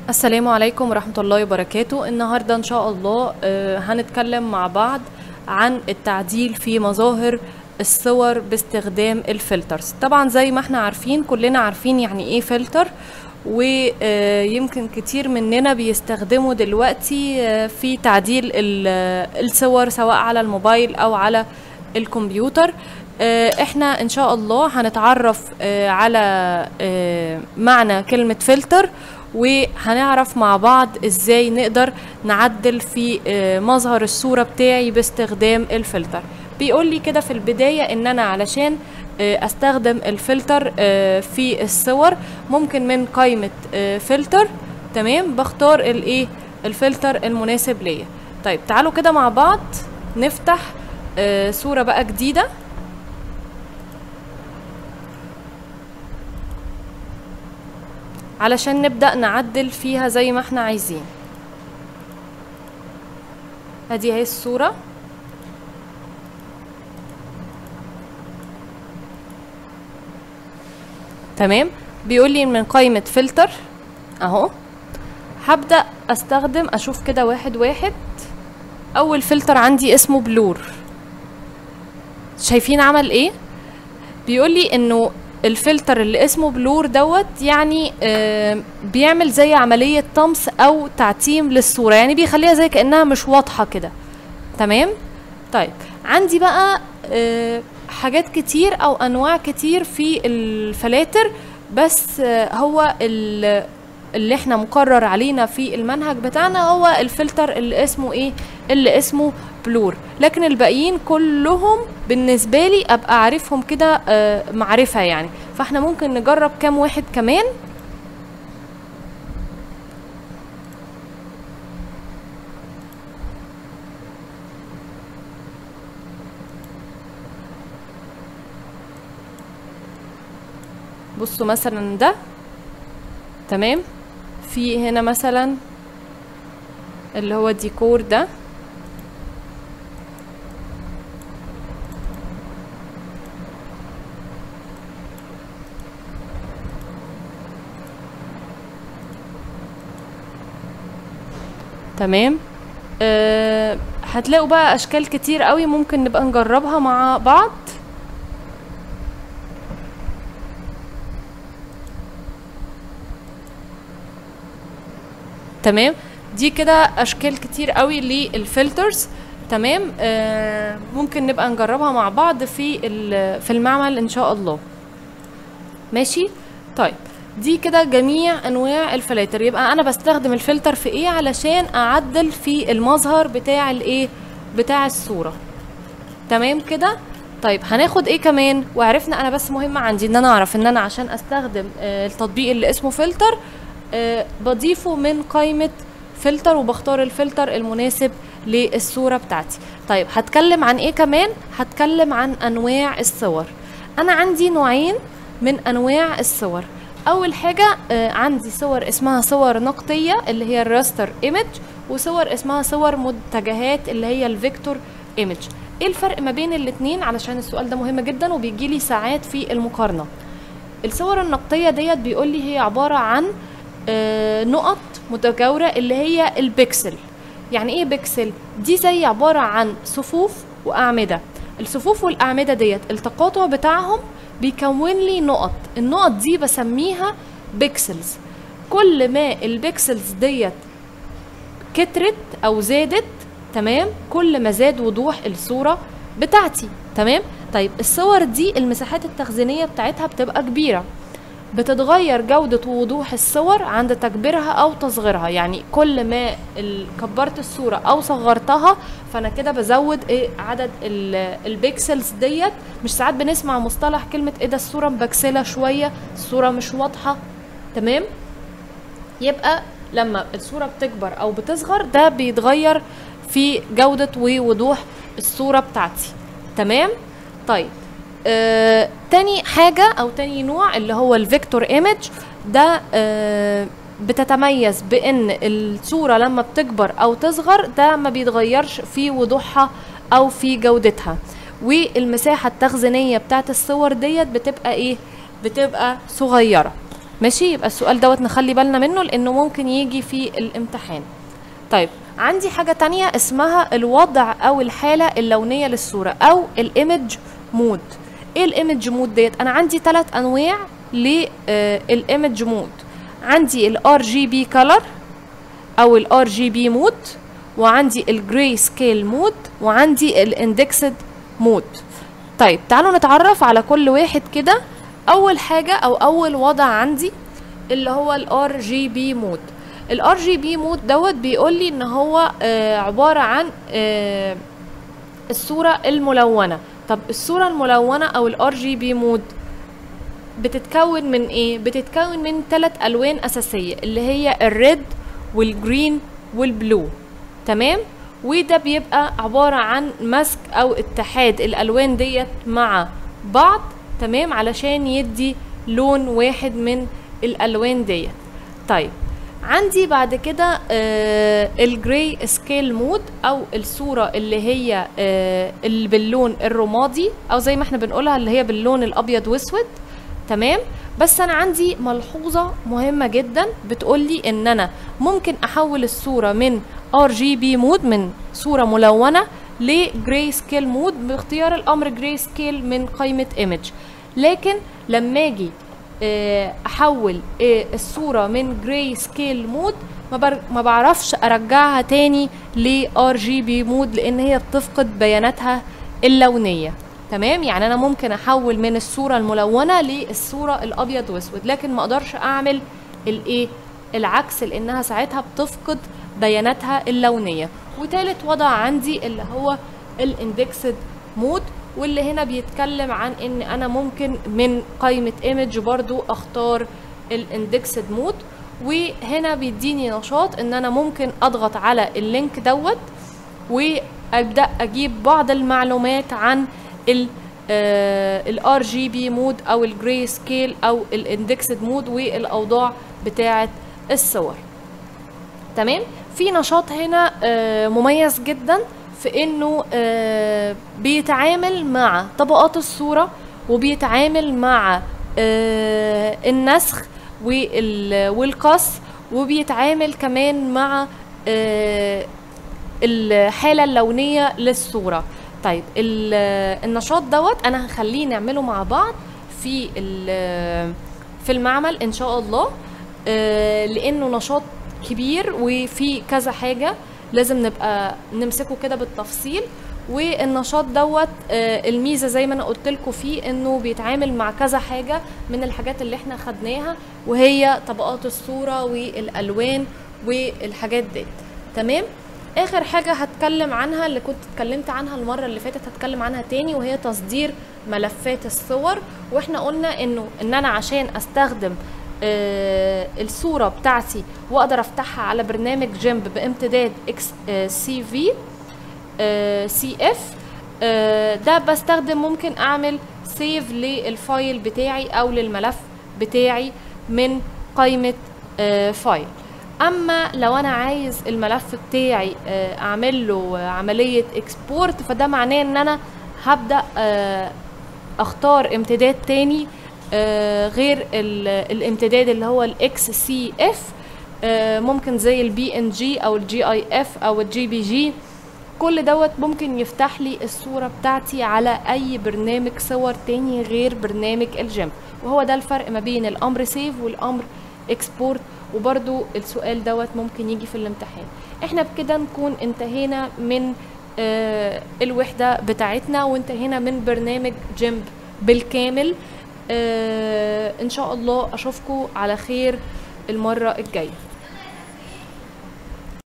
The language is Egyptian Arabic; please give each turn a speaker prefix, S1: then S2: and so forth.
S1: السلام عليكم ورحمة الله وبركاته النهاردة إن شاء الله آه، هنتكلم مع بعض عن التعديل في مظاهر الصور باستخدام الفلترز طبعا زي ما احنا عارفين كلنا عارفين يعني ايه فلتر ويمكن كتير مننا بيستخدموا دلوقتي آه، في تعديل ال- آه، الصور سواء على الموبايل او على الكمبيوتر آه، احنا ان شاء الله هنتعرف آه، على آه، معنى كلمة فلتر وهنعرف مع بعض ازاي نقدر نعدل في آه، مظهر الصورة بتاعي باستخدام الفلتر بيقول لي كده في البداية ان انا علشان آه، استخدم الفلتر آه، في الصور ممكن من قائمة آه، فلتر تمام بختار الايه الفلتر المناسب ليا طيب تعالوا كده مع بعض نفتح آه، صورة بقى جديدة علشان نبدأ نعدل فيها زي ما احنا عايزين ادي اهي الصورة تمام بيقول لي من قائمة فلتر اهو هبدأ استخدم اشوف كده واحد واحد اول فلتر عندي اسمه بلور شايفين عمل ايه بيقول لي انه الفلتر اللي اسمه بلور دوت يعني آه بيعمل زي عملية طمس او تعتيم للصورة يعني بيخليها زي كأنها مش واضحة كده تمام طيب عندي بقى آه حاجات كتير او انواع كتير في الفلاتر بس آه هو ال- اللي احنا مقرر علينا في المنهج بتاعنا هو الفلتر اللي اسمه ايه اللي اسمه بلور لكن الباقيين كلهم بالنسبة لي ابقى عارفهم كده آه، معرفة يعني فاحنا ممكن نجرب كام واحد كمان بصوا مثلا ده تمام في هنا مثلا اللي هو الديكور ده تمام أه هتلاقوا بقى اشكال كتير قوي ممكن نبقى نجربها مع بعض تمام دي كده اشكال كتير قوي للفلترز تمام آه ممكن نبقى نجربها مع بعض في ال- في المعمل ان شاء الله ماشي طيب دي كده جميع انواع الفلاتر يبقى انا بستخدم الفلتر في ايه علشان اعدل في المظهر بتاع الايه بتاع الصوره تمام كده طيب هناخد ايه كمان وعرفنا انا بس مهم عندي ان انا اعرف ان انا عشان استخدم آه التطبيق اللي اسمه فلتر آه بضيفه من قائمة فلتر وبختار الفلتر المناسب للصورة بتاعتي طيب هتكلم عن ايه كمان هتكلم عن انواع الصور انا عندي نوعين من انواع الصور اول حاجة آه عندي صور اسمها صور نقطية اللي هي الراستر ايمج وصور اسمها صور متجهات اللي هي الفيكتور ايمج ايه الفرق ما بين الاتنين علشان السؤال ده مهم جدا وبيجي لي ساعات في المقارنة الصور النقطية ديت بيقول لي هي عبارة عن آه، نقط متجاورة اللي هي البكسل يعني ايه بكسل دي زي عبارة عن صفوف وأعمدة الصفوف والأعمدة ديت التقاطع بتاعهم بيكون لي نقط النقط دي بسميها بيكسلز كل ما البيكسلز ديت كترت او زادت تمام كل ما زاد وضوح الصورة بتاعتي تمام طيب الصور دي المساحات التخزينية بتاعتها بتبقى كبيرة بتتغير جودة ووضوح الصور عند تكبيرها أو تصغيرها يعني كل ما ال- كبرت الصورة أو صغرتها فأنا كده بزود إيه عدد ال- البيكسلز ديت مش ساعات بنسمع مصطلح كلمة إيه ده الصورة مبكسلة شوية الصورة مش واضحة تمام يبقى لما الصورة بتكبر أو بتصغر ده بيتغير في جودة ووضوح الصورة بتاعتي تمام طيب آه، تاني حاجة أو تاني نوع اللي هو الفيكتور ايمج ده آه، بتتميز بأن الصورة لما بتكبر أو تصغر ده ما بيتغيرش في وضوحها أو في جودتها والمساحة التخزينية بتاعت الصور ديت بتبقى إيه؟ بتبقى صغيرة ماشي يبقى السؤال دوت نخلي بالنا منه لانه ممكن يجي في الامتحان طيب عندي حاجة تانية اسمها الوضع او الحالة اللونية للصورة او الايمج مود ايه الايمج مود ديت انا عندي ثلاث انواع للايمج مود عندي الار جي بي كلر او الار جي بي مود وعندي الجراي سكيل مود وعندي الاندكسد مود طيب تعالوا نتعرف على كل واحد كده اول حاجه او اول وضع عندي اللي هو الار جي بي مود الار جي بي مود دوت بيقول لي ان هو آه عباره عن آه الصوره الملونه طب الصوره الملونه او الار جي بي مود بتتكون من ايه بتتكون من ثلاث الوان اساسيه اللي هي الريد والجرين والبلو تمام وده بيبقى عبارة عن مسك أو اتحاد الألوان ديت مع بعض تمام علشان يدي لون واحد من الألوان ديت طيب عندي بعد كده آه الجراي سكيل مود او الصوره اللي هي آه اللي باللون الرمادي او زي ما احنا بنقولها اللي هي باللون الابيض واسود تمام بس انا عندي ملحوظه مهمه جدا بتقولي ان انا ممكن احول الصوره من ار جي بي مود من صوره ملونه لجراي سكيل مود باختيار الامر جراي سكيل من قائمه ايمج لكن لما اجي احول الصوره من جراي سكيل مود ما بعرفش ارجعها تاني لار جي بي مود لان هي بتفقد بياناتها اللونيه تمام يعني انا ممكن احول من الصوره الملونه للصوره الابيض واسود لكن ما اقدرش اعمل الايه العكس لانها ساعتها بتفقد بياناتها اللونيه وتالت وضع عندي اللي هو الاندكسد مود واللي هنا بيتكلم عن ان انا ممكن من قائمه ايمج برضو اختار الاندكسد مود وهنا بيديني نشاط ان انا ممكن اضغط على اللينك دوت وابدا اجيب بعض المعلومات عن الار جي بي مود او الجراي سكيل او الاندكسد مود والاوضاع بتاعه الصور تمام في نشاط هنا آه مميز جدا في انه آه بيتعامل مع طبقات الصوره وبيتعامل مع آه النسخ والقص وبيتعامل كمان مع الحاله اللونيه للصوره طيب النشاط دوت انا هخليه نعمله مع بعض في في المعمل ان شاء الله لانه نشاط كبير وفي كذا حاجه لازم نبقى نمسكه كده بالتفصيل والنشاط دوت الميزه زي ما انا قلت لكم فيه انه بيتعامل مع كذا حاجه من الحاجات اللي احنا خدناها وهي طبقات الصوره والالوان والحاجات دي تمام اخر حاجه هتكلم عنها اللي كنت اتكلمت عنها المره اللي فاتت هتكلم عنها تاني وهي تصدير ملفات الصور واحنا قلنا انه ان انا عشان استخدم آه الصوره بتاعتي واقدر افتحها على برنامج جيمب بامتداد اكس آه سي في آه سي اف آه ده بستخدم ممكن اعمل سيف للفايل بتاعي او للملف بتاعي من قائمه آه فايل اما لو انا عايز الملف بتاعي اعمل له عمليه اكسبورت فده معناه ان انا هبدا اختار امتداد تاني غير الامتداد اللي هو الاكس سي اف ممكن زي البي ان جي او الجي اي اف او الجي بي جي كل دوت ممكن يفتح لي الصوره بتاعتي على اي برنامج صور تاني غير برنامج الجيم وهو ده الفرق ما بين الامر سيف والامر اكسبورت وبرضو السؤال دوت ممكن يجي في الامتحان احنا بكده نكون انتهينا من آه الوحدة بتاعتنا وانتهينا من برنامج جيمب بالكامل آه ان شاء الله اشوفكم على خير المرة الجاية